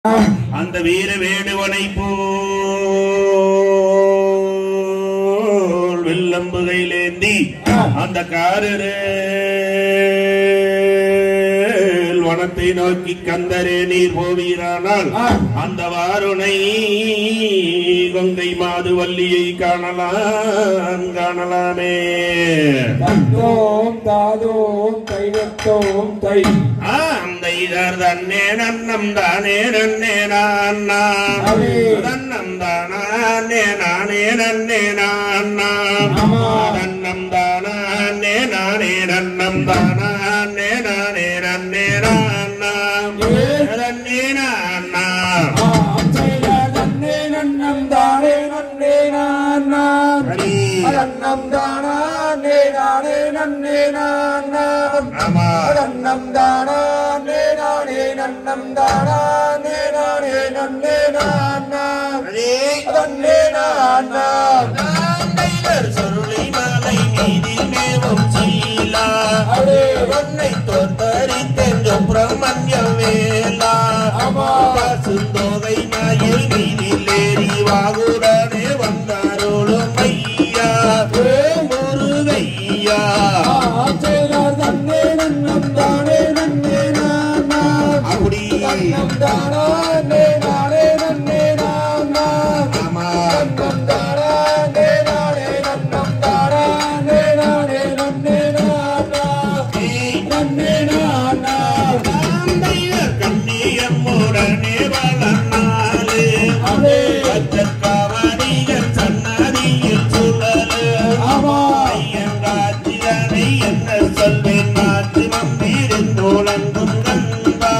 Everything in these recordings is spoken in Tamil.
அந்த வீர வேடுவனை போல் வெள்ளம்புகையிலேந்தி அந்த காரரு வனத்தை நோக்கி கந்தரே நீர் போவீரானால் அந்த வாருனை கொங்கை மாது வள்ளியை காணலாம் காணலாமே தந்தோம் தாதோம் தைவத்தோம் தை அந்த இதர் தன்னே நன்னம் தானே நன்னே நான்னா அவே. தன்னம் தானே நானே நன்னே நான்னா ஆமா. தன்னம் தானே நானே நன்னம் தானே நானே நன்னே நான்னா ஏ. நன்னே நான்னா நன்னே நன்னம் தானே நன்னே நானா ஹரி. நன்னம் தானே நானே நன்னே நானா ஆமா. நன்னம் தானே நானே நன்னம் தானே நானே நன்னே நானா ஹரி. நன்னே நானா நாந்தைவர் சுருளி மலை மீதில் மேவும் சீலா அடே. உன்னை தோற்கரித்தென் சுப்பிரமணிய வேலா ஆமா. பசுந்தோகை மயில் மீதில் ஏறி வாகுடனே வந்தாரோளும் ஐயா முருகையா ஆச்சேரார் தன்னே நன்னம் தானே நன்னே நானா அப்படி நன்னம் தானே நானே நன்னே நானா ஆமா நன்னம் தானே நானே நன்னம் தானே நானே நன்னே நானா நன்னே நானா நாந்தைவர் கண்ணியம்முடனே வளர்னாலே அடே. பச்சக்காவடிகள் சன்னதியில் சுழலு ஆமா ஐயங்காட்சிதனை என்ன சொல்வேன் மாற்றி மம்பிருந்தோழங்கும் கந்தா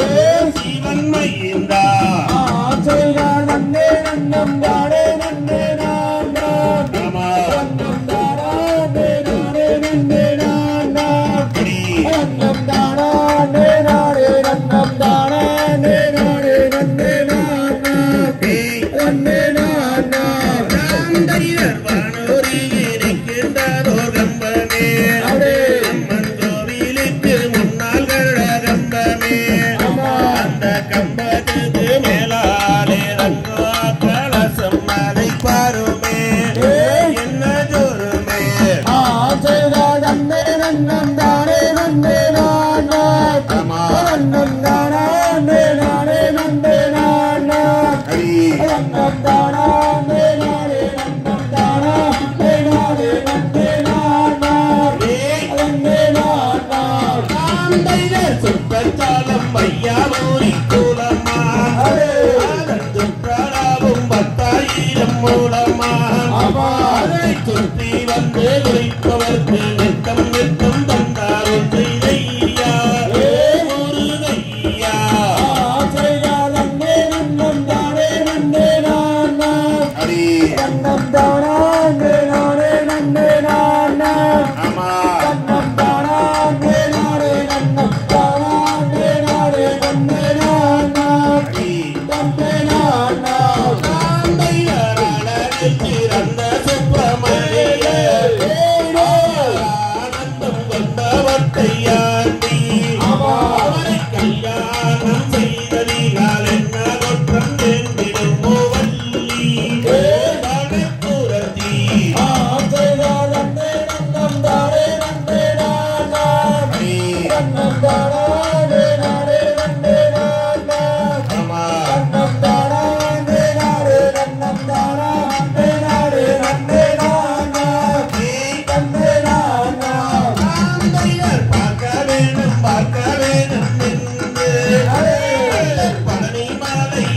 சிவன் மைந்தா ஆச்சேரார் தன்னே நன்னம் தானே நன்னே நானா ஆமா நன்னம் தானே நானே நன்னே நானா அப்படி நன்னம் தானே நானே நன்னம் தானே நானே நன்னே நானா ஏய், நன்னே நானா நாந்தைவர் வானோரில் இருக்கின்றதோர் கம்பனே அடே. அம்மன் கோவிலுக்கு முன்னால் கருடகம்பமே ஆமா. அந்த கம்பத்துக்கு மேலாலே ரங்கோ கலசம் மலை பாருமே ஏய். என்ன ஜோருமே ஆச்சேரார் தன்னே நன்னம் தானே நன்னே நானா ஆமா. நன்னம் தானே நானே நன்னே நானா அடி நன்னம் தானே நானே நன்னம் தானே நானே நன்னே நானா ஏய், நன்னே நானா ஆந்தைவர் சுற்றச்சாலம் வையாவூரி கூலமா அடே. அதன் சுற்றாலாவும் பத்தாயிரம் மூலமா ஆமா. அதை சுற்றி வந்து குறிப்பவர்க்கு நித்தம் நித்தம் தந்தாரும் செய்தையா ஏய். முருகையா ஆச்சேரார் தன்னே நன்னம் தானே நன்னே நானா அடி நன்னம் தானே நானே நன்னே நானா ஆமா நன்னம் தானே நானே நன்னம் தானே நானே நன்னே நானா அடி நன்னே நானா ஆந்தைவராளரில் சிறந்த சுப்பிரமணிய ஆனந்தம் கொண்டவத்தையாண்டி ஆமா. அவரை கல்யாணம் செய்ததினால் என்ன குற்றம் என்றிடும் மூவல்லி வனப்புரத்தி ஆச்சேரார் தன்னே நன்னம் தானே நன்னே நானா அடி நன்னம் தானே நானே நன்னே நானா ஆமா நன்னம் தானே நானே நன்னம் தானே நானே நன்னே நானா ஏய், நன்னே நானா ஆந்தையர் பார்க்க வேணும் பார்க்க வேணும் என்று அடே. பழனி மலை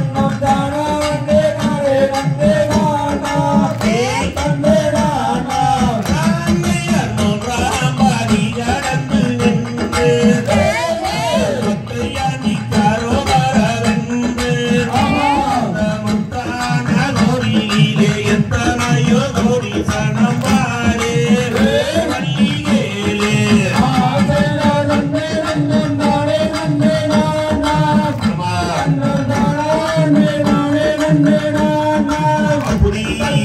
ராமையர் மூன்றாம் பாதி கடந்து நின்று ஒத்தையடிக்காரோ வரவென்று அந்த முத்தான கோடியிலே எத்தனையோ கோடி சனம் பாரு மல்லிகேலே அப்படி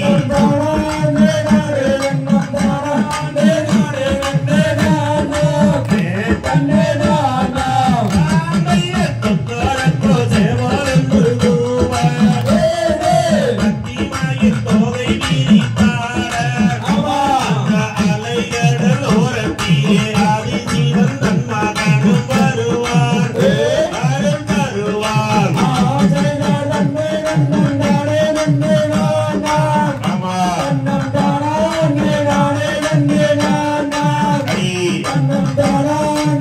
ராமையர் தொக்கரக்கோ சேவலென்று தூவ பத்திமாயின் தோகை விரித்தாட அந்த அலைகடல் ஓரத்திலே ஆதிசிவன் தன் மகனும் வருவான் அருள் தருவான் ஆமா அடி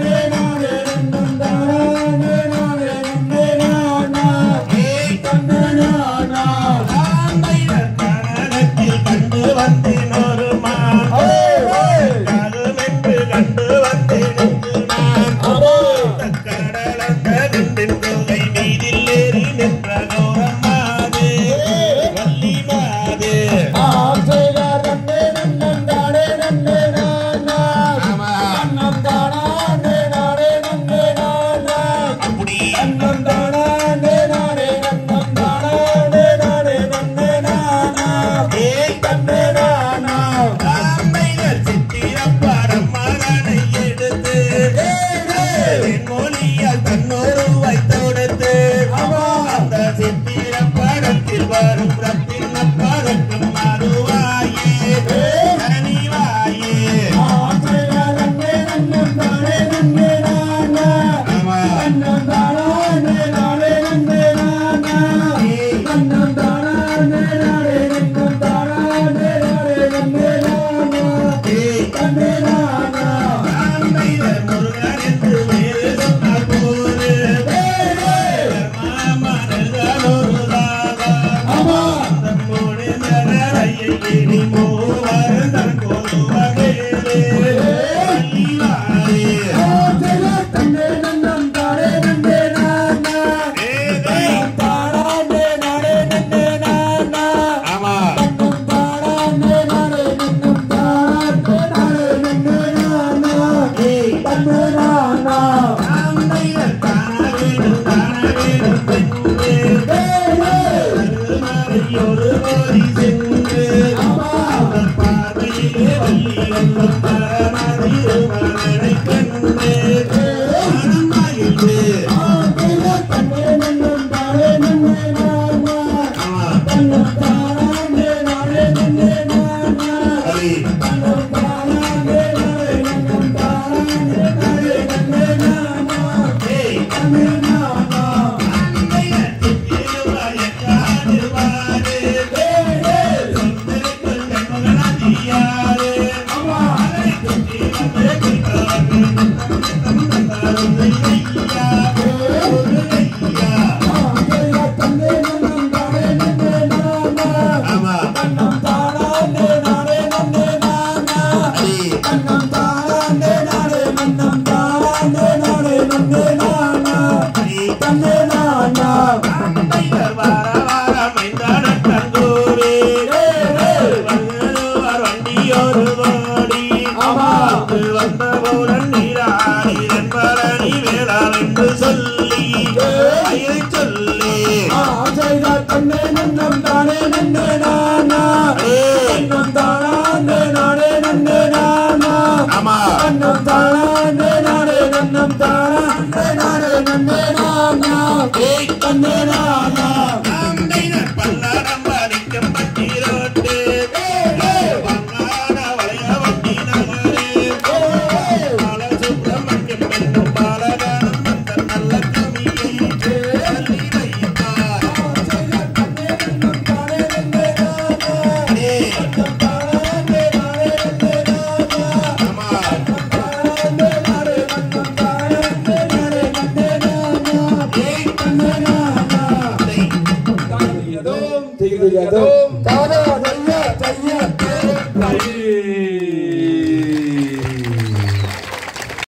ஏய் ராமையர் கனகத்தில் கண்டு வந்தேன் ஒரு மான் கருமென்று கண்டு வந்தேன் நான் கடலந்த நின்றின் கொள்கை மீதில் ஏறி நின்ற கௌரம்மாது வள்ளி மாது ஆமா அப்படி ஏய் ராமையர் சித்திரப்படம் மகனை எடுத்து என் மொழியால் தன்னொரு வைத்தொடுத்து அந்த சித்திரப்படத்தில் வரும் ரத்தின பதக்கம் மறுவாயே கனிவாயே ஆமா ஏய் ராமையர் முருகன் என்று வேறு சொன்னால் போது மாமனர்கள் ஒரு ராகம் அந்த சிந்திக்கதும்